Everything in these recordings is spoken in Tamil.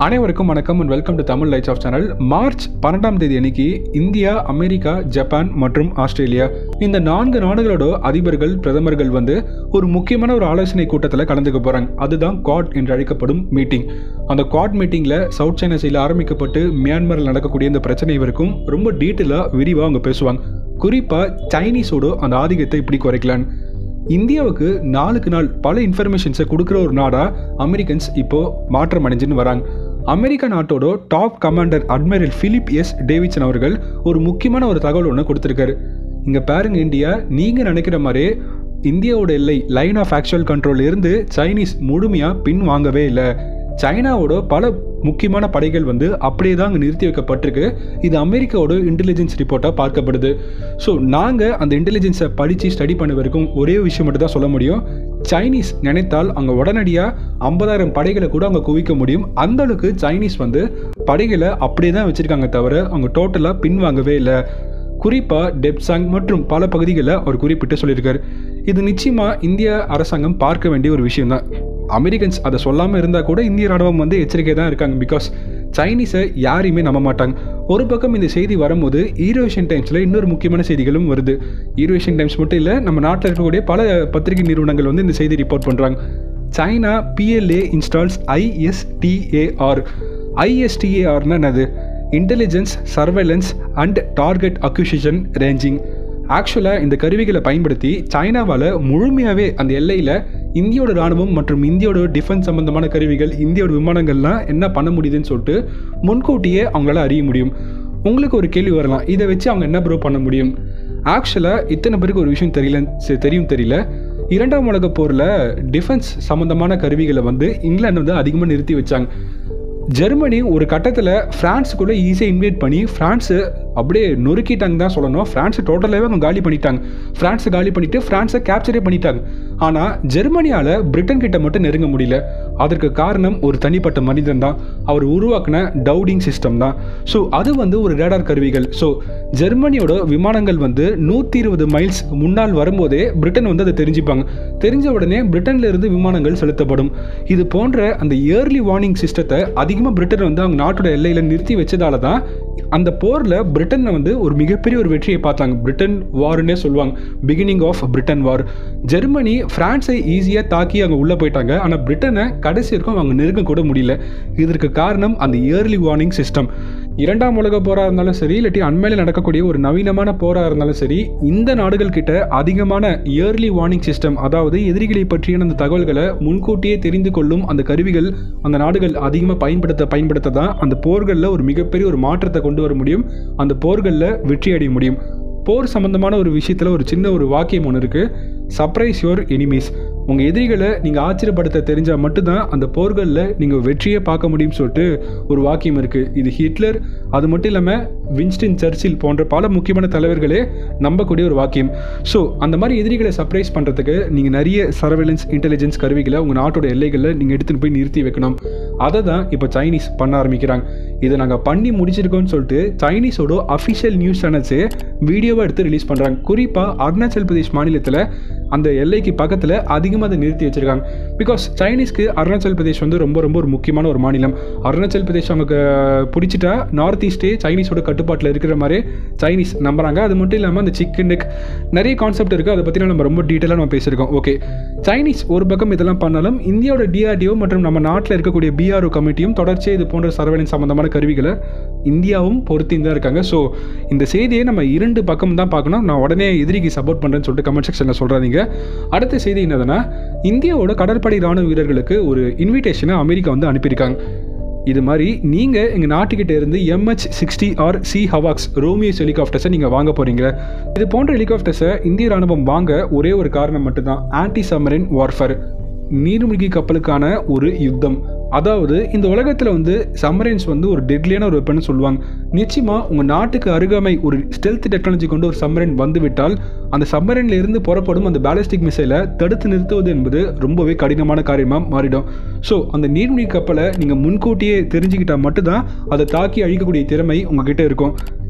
அனைவருக்கும் வணக்கம் and welcome to Tamil lights of channel March பன்னெண்டாம் தேதி அன்னைக்கு இந்தியா அமெரிக்கா ஜப்பான் மற்றும் ஆஸ்திரேலியா இந்த நான்கு நாடுகளோட அதிபர்கள் பிரதமர்கள் வந்து ஒரு முக்கியமான ஒரு ஆலோசனை கூட்டத்தில் கலந்துக்க போறாங்க அதுதான் காட் என்று அழைக்கப்படும் மீட்டிங் அந்த காட் மீட்டிங்கில் சவுத் சைனா சைடில் ஆரம்பிக்கப்பட்டு மியான்மரில் நடக்கக்கூடிய இந்த பிரச்சனை வரைக்கும் ரொம்ப டீட்டெயிலாக விரிவாக அவங்க பேசுவாங்க குறிப்பாக சைனீஸோட அந்த ஆதிக்கத்தை இப்படி குறைக்கலான்னு இந்தியாவுக்கு நாளுக்கு நாள் பல இன்ஃபர்மேஷன்ஸை கொடுக்குற ஒரு நாடாக அமெரிக்கன்ஸ் இப்போ மாற்றம் அடைஞ்சுன்னு வராங்க அமெரிக்க நாட்டோட top commander admiral Philip S Davidson அவர்கள் ஒரு முக்கியமான ஒரு தகவல் ஒன்று கொடுத்துருக்காரு இங்கே பாருங்க இந்தியா நீங்கள் நினைக்கிற மாதிரியே இந்தியாவோட எல்லை லைன் ஆஃப் ஆக்சுவல் கண்ட்ரோல் இருந்து சைனீஸ் முழுமையாக பின் வாங்கவே இல்லை சைனாவோட பல முக்கியமான படைகள் வந்து அப்படியே தான் அங்கே நிறுத்தி வைக்கப்பட்டிருக்கு இது அமெரிக்காவோட இன்டெலிஜென்ஸ் ரிப்போர்ட்டாக பார்க்கப்படுது ஸோ நாங்கள் அந்த இன்டெலிஜென்ஸை படித்து ஸ்டடி பண்ண வரைக்கும் ஒரே விஷயம் மட்டும் தான் சொல்ல முடியும் சைனீஸ் நினைத்தால் அங்கே உடனடியாக ஐம்பதாயிரம் படைகளை கூட அங்கே குவிக்க முடியும் அந்த அளவுக்கு சைனீஸ் வந்து படைகளை அப்படியே தான் வச்சுருக்காங்க தவிர அவங்க டோட்டலாக பின்வாங்கவே இல்லை குறிப்பாக டெப்சாங் மற்றும் பல பகுதிகளில் அவர் குறிப்பிட்டு சொல்லியிருக்காரு இது நிச்சயமாக இந்திய அரசாங்கம் பார்க்க வேண்டிய ஒரு விஷயம் தான் அமெரிக்கன்ஸ் அதை சொல்லாமல் இருந்தால் கூட இந்திய ராணுவம் வந்து எச்சரிக்கை தான் இருக்காங்க பிகாஸ் சைனீஸை யாரையுமே நம்ப மாட்டாங்க ஒரு பக்கம் இந்த செய்தி வரும்போது ஈரோஷியன் டைம்ஸில் இன்னொரு முக்கியமான செய்திகளும் வருது ஈரோஷியன் டைம்ஸ் மட்டும் இல்லை நம்ம நாட்டில் இருக்கக்கூடிய பல பத்திரிகை நிறுவனங்கள் வந்து இந்த செய்தி ரிப்போர்ட் பண்ணுறாங்க சைனா பிஎல்ஏ இன்ஸ்டால்ஸ் ஐஎஸ்டிஏஆர் ஐஎஸ்டிஏஆர்னா என்னது intelligence surveillance and target acquisition ranging ஆக்சுவலாக இந்த கருவிகளை பயன்படுத்தி சைனாவால் முழுமையாகவே அந்த எல்லையில் இந்தியோட ராணுவம் மற்றும் இந்தியோட டிஃபென்ஸ் சம்பந்தமான கருவிகள் இந்தியோட விமானங்கள்லாம் என்ன பண்ண முடியுதுன்னு சொல்லிட்டு முன்கூட்டியே அவங்களால அறிய முடியும் உங்களுக்கு ஒரு கேள்வி வரலாம் இதை வச்சு அவங்க என்ன ப்ரோ பண்ண முடியும் ஆக்சுவலாக இத்தனை பேருக்கு ஒரு விஷயம் தெரியல சரி, தெரியும் தெரியல இரண்டாம் உலகப் போரில் டிஃபென்ஸ் சம்மந்தமான கருவிகளை வந்து இங்கிலாந்து வந்து அதிகமாக நிறுத்தி வச்சாங்க ஜெர்மனி ஒரு கட்டத்தில் ஃப்ரான்ஸுக்குள்ளே ஈஸியாக இன்வைட் பண்ணி ஃப்ரான்ஸு அப்படியே நொறுக்கிட்டாங்க தான் சொல்லணும் ஃப்ரான்ஸை டோட்டலாகவே அவங்க காலி பண்ணிட்டாங்க ஃப்ரான்ஸை காலி பண்ணிவிட்டு ஃப்ரான்ஸை கேப்சரே பண்ணிட்டாங்க ஆனால் ஜெர்மனியால் பிரிட்டன் கிட்ட மட்டும் நெருங்க முடியல அதற்கு காரணம் ஒரு தனிப்பட்ட மனிதன் தான் அவர் உருவாக்கின டவுடிங் சிஸ்டம் தான் ஸோ அது வந்து ஒரு ரேடார் கருவிகள் ஸோ ஜெர்மனியோட விமானங்கள் வந்து நூற்றி இருபது மைல்ஸ் முன்னால் வரும்போதே பிரிட்டன் வந்து அதை தெரிஞ்சுப்பாங்க தெரிஞ்ச உடனே பிரிட்டன்ல இருந்து விமானங்கள் செலுத்தப்படும் இது போன்ற அந்த இயர்லி வார்னிங் சிஸ்டத்தை அதிகமாக பிரிட்டன் வந்து அவங்க நாட்டோட எல்லையில் நிறுத்தி வச்சதால தான் அந்த போரில் பிரிட்டனை வந்து ஒரு மிகப்பெரிய ஒரு வெற்றியை பார்த்தாங்க பிரிட்டன் வார்னே சொல்லுவாங்க beginning of Britain war Germany ஃப்ரான்ஸை ஈஸியாக தாக்கி அங்கே உள்ளே போயிட்டாங்க ஆனால் பிரிட்டனை கடைசி வரைக்கும் அவங்க நெருங்க கூட முடியல இதற்கு காரணம் அந்த இயர்லி வார்னிங் சிஸ்டம் இரண்டாம் உலக போராக இருந்தாலும் சரி இல்லாட்டி அண்மையில் நடக்கக்கூடிய ஒரு நவீனமான போராக இருந்தாலும் சரி இந்த நாடுகள் கிட்ட அதிகமான இயர்லி வார்னிங் சிஸ்டம் அதாவது எதிரிகளை பற்றியான அந்த தகவல்களை முன்கூட்டியே தெரிந்து கொள்ளும் அந்த கருவிகள் அந்த நாடுகள் அதிகமாக பயன்படுத்த பயன்படுத்த தான் அந்த போர்களில் ஒரு மிகப்பெரிய ஒரு மாற்றத்தை கொண்டு வர முடியும் அந்த போர்களில் வெற்றி அடைய முடியும் போர் சம்பந்தமான ஒரு விஷயத்தில் ஒரு சின்ன ஒரு வாக்கியம் ஒன்று இருக்குது சர்ப்ரைஸ் யுவர் எனிமீஸ் உங்கள் எதிரிகளை நீங்கள் ஆச்சரியப்படுத்த தெரிஞ்சால் மட்டும்தான் அந்த போர்களில் நீங்கள் வெற்றியே பார்க்க முடியும்னு சொல்லிட்டு ஒரு வாக்கியம் இருக்குது இது ஹிட்லர் அது மட்டும் இல்லாமல் வின்ஸ்டன் சர்ச்சில் போன்ற பல முக்கியமான தலைவர்களே நம்பக்கூடிய ஒரு வாக்கியம் ஸோ அந்த மாதிரி எதிரிகளை சர்ப்ரைஸ் பண்ணுறதுக்கு நீங்கள் நிறைய சர்வேலன்ஸ் இன்டெலிஜென்ஸ் கருவிகளை உங்கள் நாட்டோட எல்லைகளில் நீங்கள் எடுத்துகிட்டு போய் நிறுத்தி வைக்கணும் அதை தான் இப்போ சைனீஸ் பண்ண ஆரம்பிக்கிறாங்க இதை நாங்கள் பண்ணி முடிச்சிருக்கோம்னு சொல்லிட்டு சைனீஸோட அஃபிஷியல் நியூஸ் சேனல்ஸே வீடியோவை எடுத்து ரிலீஸ் பண்ணுறாங்க குறிப்பாக அருணாச்சல் பிரதேஷ் மாநிலத்தில் அந்த எல்லைக்கு பக்கத்தில் அதிகமாக அதை நிறுத்தி வச்சிருக்காங்க பிகாஸ் சைனீஸ்க்கு அருணாச்சல் பிரதேஷ் வந்து ரொம்ப ரொம்ப ஒரு முக்கியமான ஒரு மாநிலம் அருணாச்சல் பிரதேஷ் அவங்க பிடிச்சிட்டா நார்த் ஈஸ்டே சைனீஸோட கட்டுப்பாட்டில் இருக்கிற மாதிரி சைனீஸ் நம்புறாங்க அது மட்டும் இல்லாமல் அந்த சிக்கன் நெக் நிறைய கான்செப்ட் இருக்குது அதை பற்றிலாம் நம்ம ரொம்ப டீட்டெயிலாக நம்ம பேசியிருக்கோம் ஓகே சைனீஸ் ஒரு பக்கம் இதெல்லாம் பண்ணாலும் இந்தியாவோட டிஆர்டிஓ மற்றும் நம்ம நாட்டில் இருக்கக்கூடிய பிஆர்ஓ கமிட்டியும் தொடர்ச்சியாக இது போன்ற சர்வேலன்ஸ் சம்பந்தமான கருவிகளை இந்தியாவும் பொருத்தின்னு தான் இருக்காங்க ஸோ இந்த செய்தியை நம்ம இரண்டு பக்கம் தான் பார்க்கணும் நான் உடனே எதிரிக்கு சப்போர்ட் பண்ணுறேன்னு சொல்லிட்டு கமெண்ட் செக்ஷனில் சொல்கிறாதீங்க அடுத்த செய்தி என்னதுன்னா இந்தியாவோட கடற்படை ராணுவ வீரர்களுக்கு ஒரு இன்விடேஷனை அமெரிக்கா வந்து அனுப்பியிருக்காங்க இது மாதிரி நீங்கள் எங்கள் நாட்டுக்கிட்ட இருந்து MH sixty R sea hawks Romeos ஹெலிகாப்டர்ஸை நீங்கள் வாங்க போகிறீங்க இது போன்ற ஹெலிகாப்டர்ஸை இந்திய ராணுவம் வாங்க ஒரே ஒரு காரணம் மட்டும்தான் ஆன்டி சம்மரின் வார்ஃபர் நீர்மூழ்கி கப்பலுக்கான ஒரு யுத்தம் அதாவது இந்த உலகத்தில் வந்து சம்மரைன்ஸ் வந்து ஒரு டெட்லியான ஒரு வெப்பன் சொல்லுவாங்க நிச்சயமாக உங்கள் நாட்டுக்கு அருகாமை ஒரு ஸ்டெல்த் டெக்னாலஜி கொண்டு ஒரு சம்மரைன் வந்துவிட்டால் அந்த சம்மரைன்ல இருந்து புறப்படும் அந்த பேலிஸ்டிக் மிசைலை தடுத்து நிறுத்துவது என்பது ரொம்பவே கடினமான காரியமாக மாறிடும் ஸோ அந்த நீர்மூழ்கி கப்பலை நீங்கள் முன்கூட்டியே தெரிஞ்சுக்கிட்டால் மட்டும்தான் அதை தாக்கி அழிக்கக்கூடிய திறமை உங்ககிட்ட இருக்கும்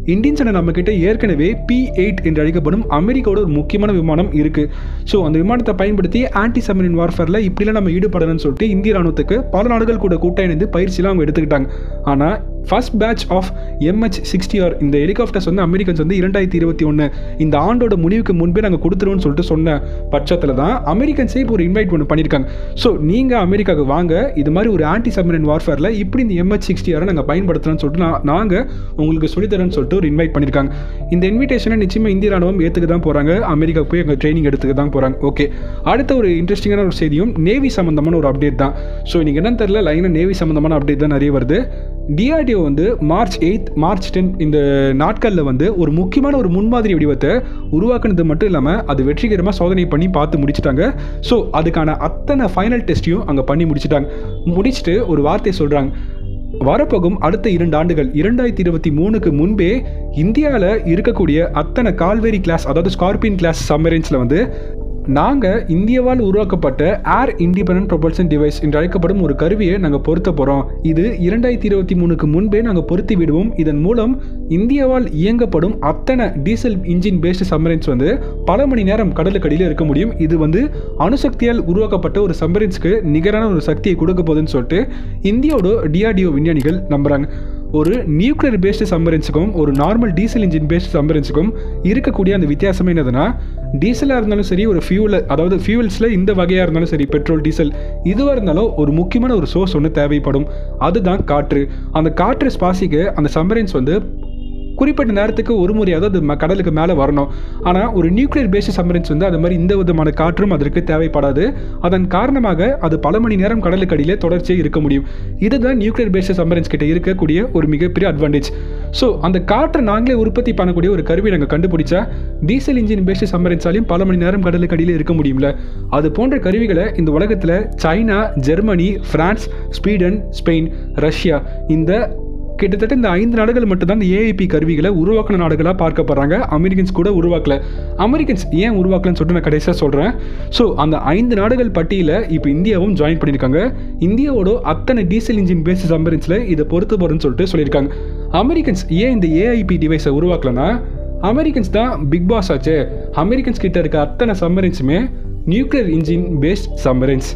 இந்தியன் சேனல் நம்ம கிட்ட ஏற்கனவே பி எயிட் என்று அழைக்கப்படும் அமெரிக்காவோட ஒரு முக்கியமான விமானம் இருக்கு ஸோ அந்த விமானத்தை பயன்படுத்தி ஆன்டி சப்மரின் வார்ஃபேரில் இப்படிலாம் நம்ம ஈடுபடணும்னு சொல்லிட்டு இந்திய ராணுவத்துக்கு பல நாடுகள் கூட கூட்டம் இணைந்து பயிற்சியெல்லாம் அவங்க எடுத்துக்கிட்டாங்க ஆனால் first batch of MH sixty R இந்த ஹெலிகாப்டர்ஸ் வந்து அமெரிக்கன்ஸ் வந்து இரண்டாயிரத்தி இருபத்தி ஒன்று இந்த ஆண்டோட முடிவுக்கு முன்பே நாங்கள் கொடுத்துருவோம்னு சொல்லிட்டு சொன்ன பட்சத்தில் தான் அமெரிக்கன்ஸே இப்போ ஒரு இன்வைட் ஒன்று பண்ணியிருக்காங்க ஸோ நீங்கள் அமெரிக்காவுக்கு வாங்க இது மாதிரி ஒரு ஆன்டி சப்மரின் வார்ஃபேரில் இப்படி இந்த எம்ஹெச் சிக்ஸ்டி ஆரை நாங்கள் பயன்படுத்துகிறோம்னு சொல்லிட்டு நான் நாங்கள் உங்களுக்கு சொல்லித்தரேன்னு சொல்லிட்டு ஒரு இன்வைட் பண்ணியிருக்காங்க இந்த இன்விடேஷனை நிச்சயமாக இந்திய ராணுவம் ஏற்றுக்க தான் போகிறாங்க அமெரிக்காவுக்கு போய் அங்கே ட்ரைனிங் எடுத்துக்க தான் போகிறாங்க ஓகே அடுத்த ஒரு இன்ட்ரெஸ்டிங்கான ஒரு செய்தியும் நேவி சம்மந்தமான ஒரு அப்டேட் தான் ஸோ நீங்கள் என்னன்னு தெரியல லைனாக நேவி சம்மந்தமான அப்டேட் தான் நிறைய வருது டிஆர்டிஓ வந்து மார்ச் எயித் மார்ச் டென் இந்த நாட்களில் வந்து ஒரு முக்கியமான ஒரு முன்மாதிரி வடிவத்தை உருவாக்குனது மட்டும் இல்லாமல் அது வெற்றிகரமாக சோதனை பண்ணி பார்த்து முடிச்சிட்டாங்க ஸோ அதுக்கான அத்தனை ஃபைனல் டெஸ்ட்டையும் அங்கே பண்ணி முடிச்சிட்டாங்க முடிச்சுட்டு ஒரு வார்த்தையை சொல்கிறாங்க வரப்போகும் அடுத்த இரண்டு ஆண்டுகள் இரண்டாயிரத்தி இருபத்தி மூணுக்கு முன்பே இந்தியாவில் இருக்கக்கூடிய அத்தனை கால்வேரி கிளாஸ் அதாவது ஸ்கார்பியன் கிளாஸ் சம்மரின்ஸில் வந்து நாங்கள் இந்தியாவால் உருவாக்கப்பட்ட ஏர் இண்டிபெண்டன்ட் ப்ரொபல்ஷன் டிவைஸ் என்று அழைக்கப்படும் ஒரு கருவியை நாங்கள் பொருத்த போகிறோம் இது இரண்டாயிரத்தி இருபத்தி மூணுக்கு முன்பே நாங்கள் பொருத்தி விடுவோம் இதன் மூலம் இந்தியாவால் இயங்கப்படும் அத்தனை டீசல் இன்ஜின் பேஸ்டு சம்மரின்ஸ் வந்து பல மணி நேரம் கடலுக்கடியில் இருக்க முடியும் இது வந்து அணுசக்தியால் உருவாக்கப்பட்ட ஒரு சம்மரின்ஸ்க்கு நிகரான ஒரு சக்தியை கொடுக்க போகுதுன்னு சொல்லிட்டு இந்தியாவோட டிஆர்டிஓ விஞ்ஞானிகள் நம்புகிறாங்க ஒரு நியூக்ளியர் பேஸ்டு சம்பரன்ஸுக்கும் ஒரு நார்மல் டீசல் இன்ஜின் பேஸ்டு சம்பரன்ஸுக்கும் இருக்கக்கூடிய அந்த வித்தியாசம் என்னதுன்னா டீசலாக இருந்தாலும் சரி ஒரு ஃபியூல் அதாவது ஃபியூல்ஸில் இந்த வகையாக இருந்தாலும் சரி பெட்ரோல் டீசல் இதுவாக இருந்தாலும் ஒரு முக்கியமான ஒரு சோர்ஸ் ஒன்று தேவைப்படும் அதுதான் காற்று அந்த காற்று சுவாசிக்க அந்த சம்பரன்ஸ் வந்து குறிப்பிட்ட நேரத்துக்கு ஒரு முறையாவது அது ம- கடலுக்கு மேலே வரணும் ஆனால் ஒரு நியூக்ளியர் பேஸ்டு சம்மரின்ஸ் வந்து அது மாதிரி இந்த விதமான காற்றும் அதற்கு தேவைப்படாது அதன் காரணமாக அது பல மணி நேரம் கடலுக்கு அடியிலே தொடர்ச்சியாக இருக்க முடியும் இதுதான் நியூக்ளியர் பேஸ்டு சம்மரின்ஸ் கிட்ட இருக்கக்கூடிய ஒரு மிகப்பெரிய அட்வான்டேஜ் ஸோ அந்த காற்றை நாங்களே உற்பத்தி பண்ணக்கூடிய ஒரு கருவி நாங்கள் கண்டுபிடிச்சா டீசல் இன்ஜின் பேஸ்டு சம்மரின்ஸாலையும் பல மணி நேரம் கடலுக்கு அடியிலே இருக்க முடியும்ல அது போன்ற கருவிகளை இந்த உலகத்தில் China Germany France Sweden Spain Russia இந்த கிட்டத்தட்ட இந்த ஐந்து நாடுகள் மட்டும்தான் இந்த ஏஐபி கருவிகளை உருவாக்கின நாடுகளாக பார்க்கப்படுறாங்க அமெரிக்கன்ஸ் கூட உருவாக்கல அமெரிக்கன்ஸ் ஏன் உருவாக்கலன்னு சொல்லிட்டு நான் கடைசியாக சொல்கிறேன் ஸோ அந்த ஐந்து நாடுகள் பட்டியல இப்போ இந்தியாவும் ஜாயின் பண்ணியிருக்காங்க இந்தியாவோட அத்தனை டீசல் இன்ஜின் பேஸ் சம்பரன்ஸில் இதை பொறுத்து போகிறேன்னு சொல்லிட்டு சொல்லியிருக்காங்க அமெரிக்கன்ஸ் ஏன் இந்த ஏஐபி டிவைஸை உருவாக்கலனா அமெரிக்கன்ஸ் தான் பிக் பாஸ் ஆச்சே அமெரிக்கன்ஸ் கிட்ட இருக்க அத்தனை சம்மரின்ஸுமே நியூக்ளியர் இன்ஜின் பேஸ்ட் சம்மரின்ஸ்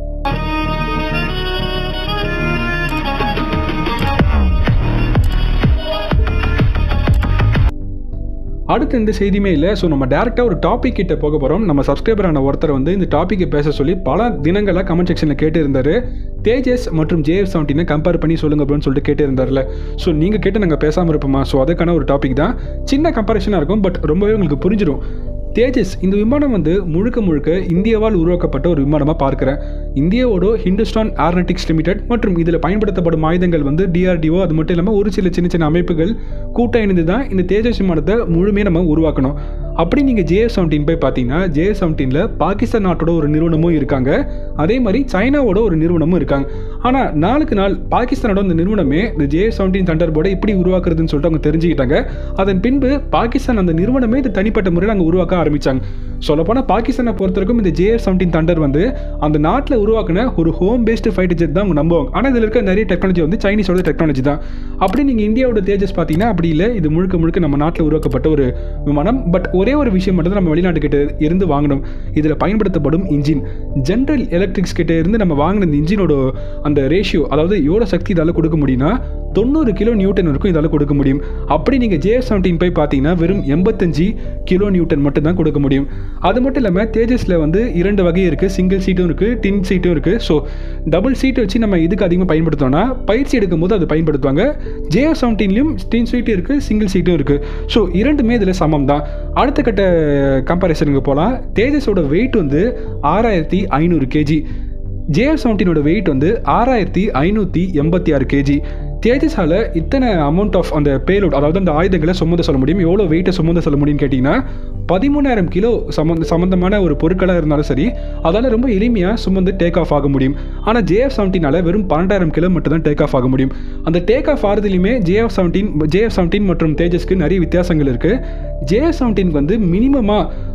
அடுத்து இந்த செய்தியுமே இல்லை ஸோ நம்ம டேரெக்டாக ஒரு டாபிக் கிட்ட போக போகிறோம் நம்ம சப்ஸ்கிரைபரான ஒருத்தர் வந்து இந்த டாப்பிக்கை பேச சொல்லி பல தினங்களாக கமெண்ட் செக்ஷனில் கேட்டு இருந்தார் தேஜஸ் மற்றும் ஜேஎஃப் செவன்டீனை கம்பேர் பண்ணி சொல்லுங்க அப்படின்னு சொல்லிட்டு கேட்டு இருந்தார்ல ஸோ நீங்கள் கேட்டு நாங்கள் பேசாமல் இருப்போமா ஸோ அதுக்கான ஒரு டாபிக் தான் சின்ன கம்பேரிஷனாக இருக்கும் பட் ரொம்பவே உங்களுக்கு புரிஞ்சிடும் தேஜஸ் இந்த விமானம் வந்து முழுக்க முழுக்க இந்தியாவால் உருவாக்கப்பட்ட ஒரு விமானமாக பார்க்குறேன் இந்தியாவோட ஹிந்துஸ்தான் ஏர்னட்டிக்ஸ் லிமிடெட் மற்றும் இதில் பயன்படுத்தப்படும் ஆயுதங்கள் வந்து டிஆர்டிஓ அது மட்டும் இல்லாமல் ஒரு சில சின்ன சின்ன அமைப்புகள் கூட்டம் இணைந்து தான் இந்த தேஜஸ் விமானத்தை முழுமையாக நம்ம உருவாக்கணும் அப்படி நீங்கள் ஜேஎஃப் செவன்டீன் போய் பார்த்தீங்கன்னா ஜேஎஃப் செவன்டீனில் பாகிஸ்தான் நாட்டோட ஒரு நிறுவனமும் இருக்காங்க அதே மாதிரி சைனாவோட ஒரு நிறுவனமும் இருக்காங்க ஆனால் நாளுக்கு நாள் பாகிஸ்தானோட அந்த நிறுவனமே இந்த ஜேஎஃப் செவன்டீன் தண்டர் போர்டை எப்படி உருவாக்குறதுன்னு சொல்லிட்டு அவங்க தெரிஞ்சுக்கிட்டாங்க அதன் பின்பு பாகிஸ்தான் அந்த நிறுவனமே இது தனிப்பட்ட முறையில் அங்கே உருவாக்க ஆரம்பிச்சாங்க சொல்லப்போனால் பாகிஸ்தானை பொறுத்தவரைக்கும் இந்த ஜேஎஃப் செவன்டீன் தண்டர் வந்து அந்த நாட்டில் உருவாக்கின ஒரு ஹோம் பேஸ்டு ஃபைட்டர் ஜெட் தான் அவங்க நம்புவாங்க ஆனால் இதில் இருக்க நிறைய டெக்னாலஜி வந்து சைனீஸோட டெக்னாலஜி தான் அப்படி நீங்கள் இந்தியாவோட தேஜஸ் பார்த்தீங்கன்னா அப்படி இல்லை இது முழுக்க முழுக்க நம்ம நாட்டில் உருவாக்கப்பட்ட ஒரு விமானம் பட் ஒரே ஒரு விஷயம் மட்டும் தான் நம்ம வெளிநாட்டுக்கிட்ட இருந்து வாங்கணும் இதில் பயன்படுத்தப்படும் இன்ஜின் ஜென்ரல் எலக்ட்ரிக்ஸ் கிட்ட இருந்து நம்ம வாங்கின இந்த இன்ஜினோட அந்த ரேஷியோ அதாவது எவ்வளோ சக்தி இதால் கொடுக்க முடியும்னா தொண்ணூறு கிலோ நியூட்டன் வரைக்கும் இதால் கொடுக்க முடியும் அப்படி நீங்கள் ஜேஎஃப் செவன்டீன் போய் பார்த்தீங்கன்னா வெறும் எண்பத்தஞ்சு கிலோ நியூட்டன் மட்டும் தான் கொடுக்க முடியும் அது மட்டும் இல்லாமல் தேஜஸில் வந்து இரண்டு வகை இருக்குது சிங்கிள் சீட்டும் இருக்குது டின் சீட்டும் இருக்குது ஸோ டபுள் சீட் வச்சு நம்ம இதுக்கு அதிகமாக பயன்படுத்தோம்னா பயிற்சி எடுக்கும் போது அது பயன்படுத்துவாங்க ஜேஎஃப் செவன்டீன்லையும் டின் சீட்டும் இருக்குது சிங்கிள் சீட்டும் இருக்குது ஸோ இரண்டுமே இதில் சமம் தான் அடுத்த கட்ட கம்பேரிசனுக்கு போகலாம் தேஜஸோட வெயிட் வந்து ஆறாயிரத்தி ஐநூறு கேஜி ஜேஎஃப் செவன்டீனோட வெயிட் வந்து ஆறாயிரத்தி ஐநூற்றி எண்பத்தி ஆறு கேஜி தேஜஸால் இத்தனை அமௌண்ட் ஆஃப் அந்த பேலோட் அதாவது அந்த ஆயுதங்களை சுமந்து சொல்ல முடியும் எவ்வளோ வெயிட்டை சுமந்து சொல்ல முடியும்னு கேட்டிங்கன்னா பதிமூணாயிரம் கிலோ சம்மந்த சம்மந்தமான ஒரு பொருட்களாக இருந்தாலும் சரி அதால் ரொம்ப எளிமையாக சுமந்து டேக் ஆஃப் ஆக முடியும் ஆனால் ஜேஎஃப் செவன்டீனால் வெறும் பன்னெண்டாயிரம் கிலோ மட்டும் தான் டேக் ஆஃப் ஆக முடியும் அந்த டேக் ஆஃப் ஆகிறதுலையுமே ஜேஎஃப் செவன்டீன் ஜேஎஃப் செவன்டீன் மற்றும் தேஜஸ்க்கு நிறைய வித்தியாசங்கள் இருக்குது ஜேஎஃப் செவன்டீன் வந்து மினிமமாக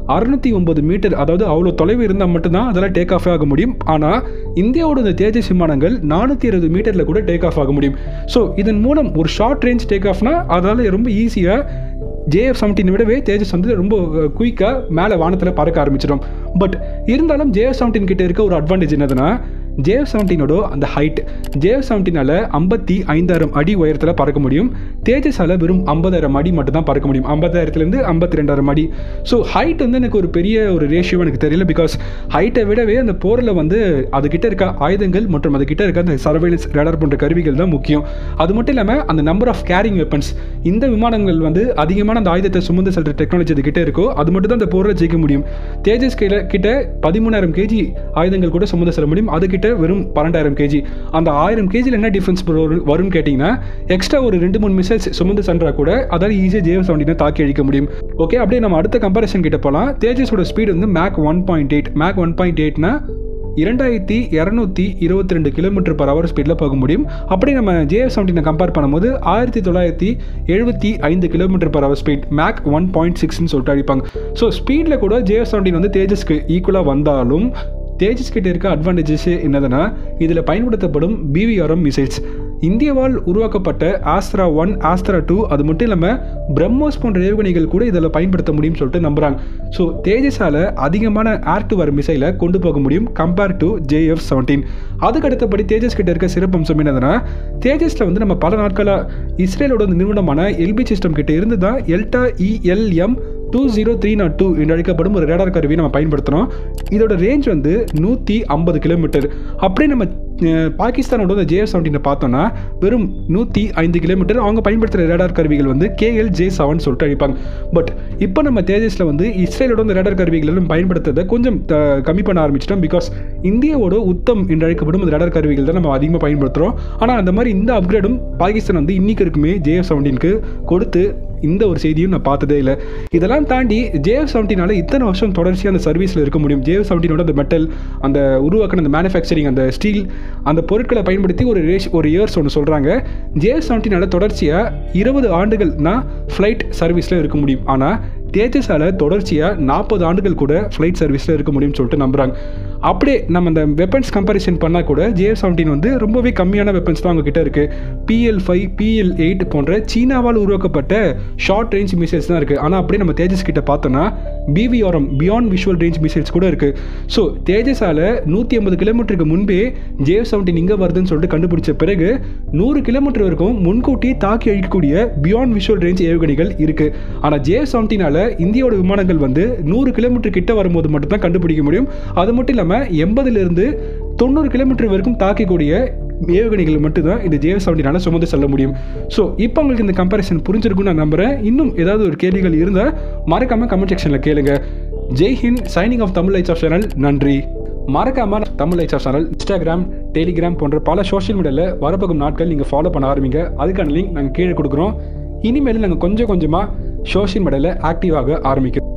அறுநூத்தி ஒன்பது மீட்டர் அதாவது அவ்வளோ தொலைவு இருந்தால் மட்டும்தான் அதெல்லாம் டேக் ஆஃப் ஆக முடியும் ஆனால் இந்தியாவோட இந்த தேஜஸ் விமானங்கள் நானூற்றி இருபது மீட்டரில் கூட டேக் ஆஃப் ஆக முடியும் ஸோ இதன் மூலம் ஒரு ஷார்ட் ரேஞ்ச் டேக் ஆஃப்னா அதால் ரொம்ப ஈஸியாக ஜேஎஃப் செவன்டீன் விடவே தேஜஸ் வந்து ரொம்ப குயிக்காக மேலே வானத்தில் பறக்க ஆரம்பிச்சிடும் பட் இருந்தாலும் ஜேஎஃப் செவன்டீன் கிட்ட இருக்க ஒரு அட்வான்டேஜ் என்னதுன்னா ஜேஎஃப் செவன்டீனோட அந்த ஹைட் ஜேஎஃப் செவன்டீனால் ஐம்பத்தி ஐந்தாயிரம் அடி உயரத்தில் பறக்க முடியும் தேஜஸால் வெறும் ஐம்பதாயிரம் அடி மட்டும் தான் பறக்க முடியும் ஐம்பதாயிரத்துலேருந்து ஐம்பத்தி ரெண்டாயிரம் அடி ஸோ ஹைட் வந்து எனக்கு ஒரு பெரிய ஒரு ரேஷியோ எனக்கு தெரியல பிகாஸ் ஹைட்டை விடவே அந்த போரில் வந்து அதுக்கிட்ட இருக்க ஆயுதங்கள் மற்றும் அதுக்கிட்ட இருக்க அந்த சர்வைலன்ஸ் ரேடார் போன்ற கருவிகள் தான் முக்கியம் அது மட்டும் இல்லாமல் அந்த நம்பர் ஆஃப் கேரிங் வெப்பன்ஸ் இந்த விமானங்கள் வந்து அதிகமான அந்த ஆயுதத்தை சுமந்து செல்ற டெக்னாலஜி அது கிட்ட இருக்கோ அது மட்டும் தான் அந்த போரில் ஜெயிக்க முடியும் தேஜஸ் கிட்ட கிட்ட பதிமூணாயிரம் கேஜி ஆயுதங்கள் கூட சுமந்து செல்ல முடியும் அதுக்கிட்ட வெறும் பன்னெண்டாயிரம் கேஜி அந்த ஆயிரம் கேஜியில் என்ன டிஃப்ரென்ஸ் வரும்னு கேட்டிங்கன்னா எக்ஸ்ட்ரா ஒரு ரெண்டு மூணு மிசைல்ஸ் சுமந்து சென்றா கூட அதால் ஈஸியாக ஜேஎஃப் செவன்டீனை தாக்கி அழிக்க முடியும் ஓகே அப்படியே நம்ம அடுத்த கம்பேரிசன் கிட்ட போகலாம் தேஜஸோட ஸ்பீடு வந்து Mach one point eight Mach one point எயிட்னா இரண்டாயிரத்தி இரநூத்தி இருபத்தி ரெண்டு கிலோமீட்டர் பர் ஹவர் ஸ்பீடில் போக முடியும் அப்படி நம்ம ஜேஎஃப் செவன்டீனை கம்பேர் பண்ணும்போது ஆயிரத்தி தொள்ளாயிரத்தி எழுபத்தி ஐந்து kilometre per hour speed Mach one point சிக்ஸ்னு சொல்லிட்டு அடிப்பாங்க ஸோ ஸ்பீடில் கூட ஜேஎஃப் செவன்டீன் வந்து தேஜஸ்க்கு ஈக்குவலாக வந்தாலும் தேஜஸ் கிட்ட இருக்க அட்வான்டேஜஸ் என்னதுன்னா இதில் பயன்படுத்தப்படும் பிவிஆர்எம் மிசைல்ஸ் இந்தியாவால் உருவாக்கப்பட்ட ஆஸ்திரா ஒன் ஆஸ்திரா டூ அது மட்டும் இல்லாமல் பிரம்மோஸ் போன்ற ஏவுகணைகள் கூட இதில் பயன்படுத்த முடியும்னு சொல்லிட்டு நம்புகிறாங்க ஸோ தேஜஸால் அதிகமான ஏர் டு வர் மிசைலை கொண்டு போக முடியும் கம்பேர் டு ஜேஎஃப் செவன்டீன் அதுக்கு அடுத்தபடி தேஜஸ் கிட்ட இருக்க சிறப்பம்சம் என்னதுன்னா தேஜஸில் வந்து நம்ம பல நாட்களாக இஸ்ரேலோட நிறுவனமான எல்பி சிஸ்டம் கிட்ட இருந்து தான் ELTA ELM two zero three naught two என்று அழைக்கப்படும் ஒரு ரேடார் கருவி நம்ம பயன்படுத்துகிறோம் இதோட ரேஞ்ச் வந்து நூற்றி ஐம்பது கிலோமீட்டர் அப்படியே நம்ம அஹ், பாகிஸ்தானோட இந்த ஜேஎஃப் செவன்டீனை பார்த்தோன்னா வெறும் நூற்றி ஐந்து கிலோமீட்டர் அவங்க பயன்படுத்துகிற ரேடார் கருவிகள் வந்து கேஎல் ஜே செவன் சொல்லிட்டு அழிப்பாங்க பட் இப்போ நம்ம தேஜஸில் வந்து இஸ்ரேலோட இந்த ரேடார் கருவிகளை நம்ம பயன்படுத்துறதை கொஞ்சம் த- கம்மி பண்ண ஆரம்பிச்சிட்டோம் பிகாஸ் இந்தியாவோட உத்தம் என்று அழைக்கப்படும் இந்த ரேடார் கருவிகள் தான் நம்ம அதிகமாக பயன்படுத்துகிறோம் ஆனால் அந்த மாதிரி இந்த அப்கிரேடும் பாகிஸ்தான் வந்து இன்னைக்கு இருக்குமே ஜேஎஃப் செவன்டீனுக்கு கொடுத்து இந்த ஒரு செய்தியும் நான் பார்த்ததே இல்லை இதெல்லாம் தாண்டி ஜேஎஃப் செவன்டீனால இத்தனை வருஷம் தொடர்ச்சியாக அந்த சர்வீஸில் இருக்க முடியும் ஜேஎஃப் செவன்டீனோட அந்த மெட்டல் அந்த உருவாக்கின அந்த மேனுஃபேக்சரிங் அந்த ஸ்டீல் அந்த பொருட்களை பயன்படுத்தி ஒரு ரேஷ் ஒரு இயர்ஸ் ஒன்று சொல்கிறாங்க ஜேஎஃப் செவன்டீனால தொடர்ச்சியாக இருபது ஆண்டுகள்னா ஃப்ளைட் சர்வீஸில் இருக்க முடியும் ஆனால் தேஜஸால் தொடர்ச்சியாக நாற்பது ஆண்டுகள் கூட ஃப்ளைட் சர்வீஸில் இருக்க முடியும்னு சொல்லிட்டு நம்புகிறாங்க அப்படியே நம்ம அந்த வெப்பன்ஸ் கம்பேரிசன் பண்ணால் கூட ஜேஎஃப் செவன்டீன் வந்து ரொம்பவே கம்மியான வெப்பன்ஸ் தான் அவங்க கிட்ட இருக்குது பிஎல் ஃபைவ் பிஎல் எயிட் போன்ற சீனாவால் உருவாக்கப்பட்ட ஷார்ட் ரேஞ்ச் மிசைல்ஸ் தான் இருக்குது ஆனால் அப்படியே நம்ம தேஜஸ் கிட்ட பார்த்தோன்னா BVRM beyond visual range missiles கூட இருக்குது ஸோ தேஜஸால் நூற்றி ஐம்பது கிலோமீட்டருக்கு முன்பே ஜேஎஃப் செவன்டீன் இங்கே வருதுன்னு சொல்லிட்டு கண்டுபிடிச்ச பிறகு நூறு கிலோமீட்டர் வரைக்கும் முன்கூட்டி தாக்கி அழிக்கக்கூடிய பியாண்ட் விஷுவல் ரேஞ்ச் ஏவுகணைகள் இருக்குது ஆனால் ஜேஎஃப் செவன்டீனால் இந்தியாவோட விமானங்கள் வந்து நூறு கிலோமீட்டர் கிட்ட வரும்போது மட்டும் தான் கண்டுபிடிக்க முடியும் அது மட்டும் இல்லாமல் எண்பதுலேருந்து தொண்ணூறு கிலோமீட்டர் வரைக்கும் தாக்கக்கூடிய ஏவுகணைகள் மட்டும்தான் இந்த ஜேஎஃப் செவன்டீனால சுமந்து செல்ல முடியும் ஸோ இப்போ உங்களுக்கு இந்த கம்பேரிசன் புரிஞ்சிருக்கும்னு நான் நம்புறேன் இன்னும் ஏதாவது ஒரு கேள்விகள் இருந்தால் மறக்காம கமெண்ட் செக்ஷனில் கேளுங்க Jai Hind signing off Tamil lights of channel நன்றி மறக்காம Tamil lights of channel Instagram Telegram போன்ற பல சோஷியல் மீடியாவில் வரப்போகும் நாட்கள் நீங்கள் ஃபாலோ பண்ண ஆரம்பிங்க அதுக்கான லிங்க் நாங்கள் கீழே கொடுக்குறோம் இனிமேல் நாங்கள் கொஞ்சம் கொஞ்சமாக சோஷியல் மீடியாவில் ஆக்டிவாக ஆரம்பிக்கிறோம்